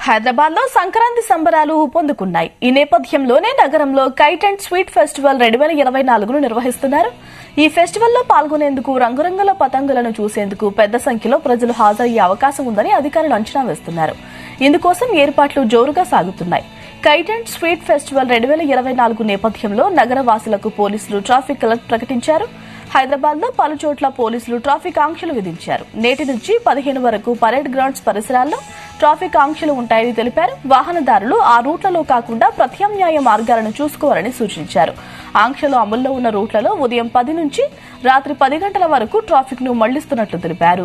హైదరాబాద్ లో సంక్రాంతి సంబరాలు ఊపందుకున్నాయి ఈ నేపథ్యంలోనే నగరంలో కైట్ అండ్ స్వీట్ ఫెస్టివల్ రెండు వేల ఇరవై నాలుగును నిర్వహిస్తున్నారు ఈ ఫెస్టివల్ లో పాల్గొనేందుకు రంగురంగుల పతంగులను చూసేందుకు పెద్ద సంఖ్యలో ప్రజలు హాజరయ్యే అవకాశం ఉందని అధికారులు అంచనా వేస్తున్నారు ఇందుకోసం ఏర్పాట్లు జోరుగా సాగుతున్నాయి కైట్ అండ్ స్వీట్ ఫెస్టివల్ రెండు వేల ఇరవై నాలుగు నేపథ్యంలో నగర వాసులకు పోలీసులు ట్రాఫిక్ అలర్ట్ ప్రకటించారు హైదరాబాద్ లో పలు చోట్ల పోలీసులు ట్రాఫిక్ ఆంక్షలు విధించారు నేటి నుంచి పదిహేను వరకు పరేడ్ గ్రౌండ్స్ పరిసరాల్లో ట్రాఫిక్ ఆంక్షలు ఉంటాయని తెలిపారు వాహనదారులు ఆ రూట్లలో కాకుండా ప్రత్యామ్నాయ మార్గాలను చూసుకోవాలని సూచించారు ఆంక్షలు అమల్లో ఉన్న రూట్లలో ఉదయం పది నుంచి రాత్రి పది గంటల వరకు ట్రాఫిక్ ను మళ్లిస్తున్నట్లు తెలిపారు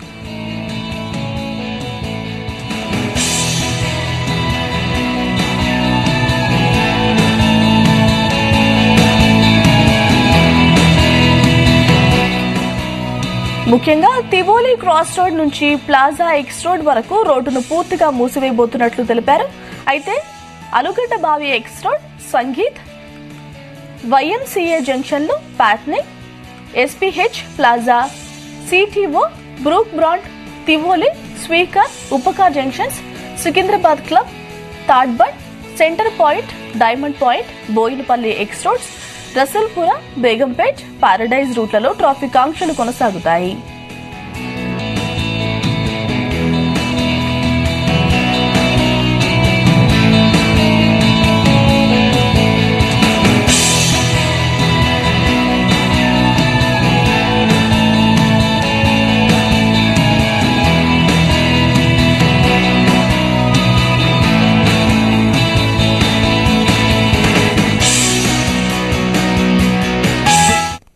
ముఖ్యంగా తివోలి క్రాస్ రోడ్ నుంచి ప్లాజా ఎక్స్ రోడ్ వరకు రోడ్డును పూర్తిగా మూసివేయబోతున్నట్లు తెలిపారు అయితే Alugadda Bavi X road Sangeet YMCA జంక్షన్లు Patny SPH plaza CTO Brooke Brand Tivoli Swikar Upkar junctions Secunderabad club Tadbund centre point diamond point Boinpally X roads Rasoolpura Begumpet Paradise రూట్లలో ట్రాఫిక్ ఆంక్షలు కొనసాగుతాయి